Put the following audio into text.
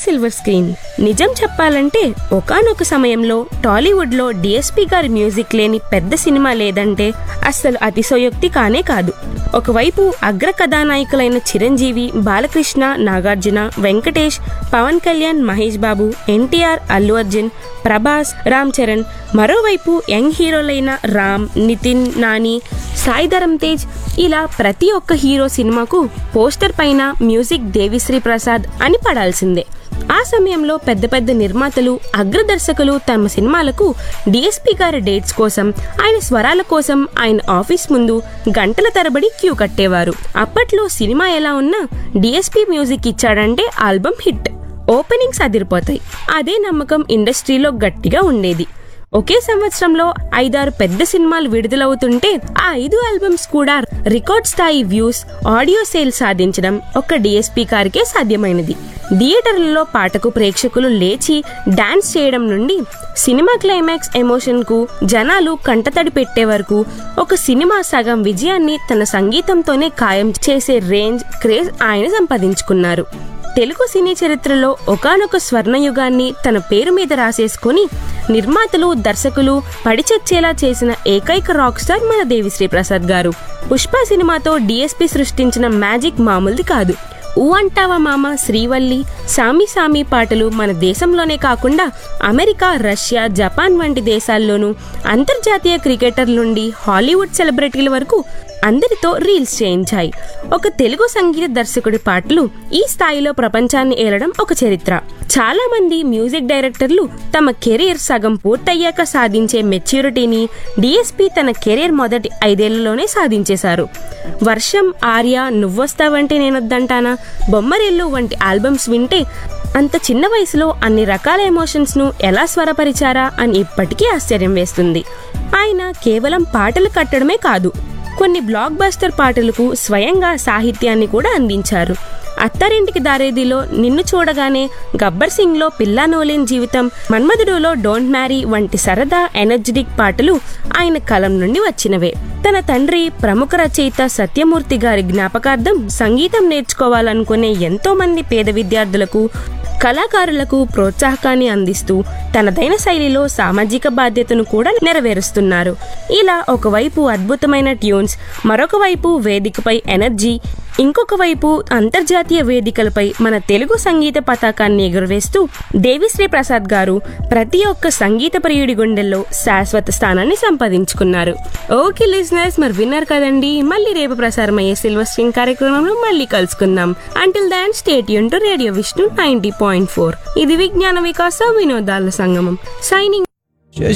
silver screen నిజం చెప్పాలంటే ఒకానొక సమయంలో టాలీవుడ్లో డిఎస్పి గారి మ్యూజిక్ లేని పెద్ద సినిమా లేదంటే అస్సలు అతిశయోక్తి కానే కాదు ఒకవైపు అగ్ర కథానాయకులైన చిరంజీవి బాలకృష్ణ నాగార్జున వెంకటేష్ పవన్ కళ్యాణ్ మహేష్ బాబు ఎన్టీఆర్ అల్లు అర్జున్ ప్రభాస్ రామ్ చరణ్ మరోవైపు యంగ్ హీరోలైన రామ్ నితిన్ నాని సాయి ధరమ్ తేజ్ ఇలా ప్రతి ఒక్క హీరో సినిమాకు పోస్టర్ పైన మ్యూజిక్ దేవిశ్రీ ప్రసాద్ అని పడాల్సిందే ఆ సమయంలో పెద్ద పెద్ద నిర్మాతలు అగ్రదర్శకులు తమ సినిమాలకు డిఎస్పి గారి డేట్స్ కోసం ఆయన స్వరాల కోసం ఆయన ఆఫీస్ ముందు గంటల తరబడి క్యూ కట్టేవారు అప్పట్లో సినిమా ఎలా ఉన్నా డిఎస్పి మ్యూజిక్ ఇచ్చాడంటే ఆల్బమ్ హిట్ ఓపెనింగ్స్ అదిరిపోతాయి అదే నమ్మకం ఇండస్ట్రీలో గట్టిగా ఉండేది ఒకే సంవత్సరంలో ఐదారు పెద్ద సినిమాలు విడుదలవుతుంటే ఆ ఐదు ఆల్బమ్స్ కూడా రికార్డ్ స్థాయి వ్యూస్ ఆడియో సేల్ సాధించడం ఒక్క డిఎస్పీ కారికే సాధ్యమైనది థియేటర్లలో పాటకు ప్రేక్షకులు లేచి డాన్స్ చేయడం నుండి సినిమా క్లైమాక్స్ ఎమోషన్ కు జనాలు కంటతడి పెట్టే వరకు ఒక సినిమా సగం విజయాన్ని తన సంగీతంతోనే ఖాయం చేసే రేంజ్ క్రేజ్ ఆయన సంపాదించుకున్నారు తెలుగు సినీ చరిత్రలో ఒకానొక స్వర్ణయుగాన్ని తన పేరు మీద రాసేసుకుని నిర్మాతలు దర్శకులు పడిచచ్చేలా చేసిన ఏకైక రాక్ స్టార్ మన దేవిశ్రీ ప్రసాద్ గారు పుష్ప సినిమాతో డిఎస్పి సృష్టించిన మ్యాజిక్ మామూలుది కాదు ఊ అంటావా మామ శ్రీవల్లి సామి సామి పాటలు మన దేశంలోనే కాకుండా అమెరికా రష్యా జపాన్ వంటి దేశాల్లోనూ అంతర్జాతీయ క్రికెటర్ల నుండి హాలీవుడ్ సెలబ్రిటీల వరకు అందరితో రీల్స్ చేయించాయి ఒక తెలుగు సంగీత దర్శకుడి పాటలు ఈ స్థాయిలో ప్రపంచాన్ని ఏలడం ఒక చరిత్ర చాలా మంది మ్యూజిక్ డైరెక్టర్లు తమ కెరీర్ సగం పూర్తయ్యాక సాధించే మెచ్యూరిటీని డిఎస్పి తన కెరీర్ మొదటి ఐదేళ్లలోనే సాధించేశారు వర్షం ఆర్య నువ్వొస్తావంటే నేనొద్దంటానా బొమ్మరిల్లు వంటి ఆల్బమ్స్ వింటే అంత చిన్న వయసులో అన్ని రకాల ఎమోషన్స్ ను ఎలా స్వరపరిచారా అని ఇప్పటికీ ఆశ్చర్యం వేస్తుంది ఆయన కేవలం పాటలు కట్టడమే కాదు కొన్ని బ్లాక్ బస్టర్ పాటలకు స్వయంగా సాహిత్యాన్ని కూడా అందించారు అత్తారింటికి దారేదిలో నిన్ను చూడగానే గబ్బర్ సింగ్ లో పిల్లా నోలేన్ జీవితం మన్మధుడులో డోంట్ మ్యారీ వంటి సరదా ఎనర్జెటిక్ పాటలు ఆయన కలం నుండి వచ్చినవే తన తండ్రి ప్రముఖ రచయిత సత్యమూర్తి గారి జ్ఞాపకార్థం సంగీతం నేర్చుకోవాలనుకునే ఎంతో మంది పేద విద్యార్థులకు కళాకారులకు ప్రోత్సాహకాన్ని అందిస్తూ తనదైన శైలిలో సామాజిక బాధ్యతను కూడా నెరవేరుస్తున్నారు ఇలా ఒకవైపు అద్భుతమైన ట్యూన్స్ మరొక వైపు వేదికపై ఎనర్జీ ఇంకొక వైపు అంతర్జాతీయ వేదికలపై మన తెలుగు సంగీత పతాకాన్ని ఎగురవేస్తూ దేవిశ్రీ ప్రసాద్ గారు ప్రతి ఒక్క సంగీత ప్రియుడి గుండెల్లో శాశ్వత స్థానాన్ని సంపాదించుకున్నారు ఓకే లిజనర్స్ మరి విన్నారు కదండి మళ్ళీ రేపు ప్రసారం అయ్యే సిల్వర్ స్క్రీన్ కార్యక్రమంలో మళ్ళీ కలుసుకుందాం అంటిల్ దాన్ స్టేట్ యూన్ to radio Vishnu ninety point four ఇది విజ్ఞాన వికాస వినోదాల సంగమం సైనింగ్